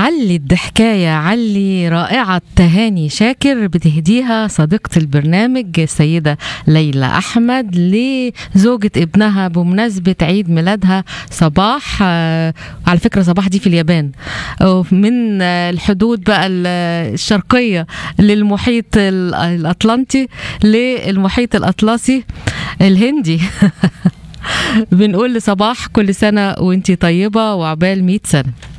علي الضحكاية علي رائعة تهاني شاكر بتهديها صديقة البرنامج السيدة ليلى أحمد لزوجة ابنها بمناسبة عيد ميلادها صباح آه، على فكرة صباح دي في اليابان من آه، الحدود بقى ال- الشرقية للمحيط ال- الأطلنطي للمحيط الأطلسي الهندي بنقول لصباح كل سنة وانتي طيبة وعبال 100 سنة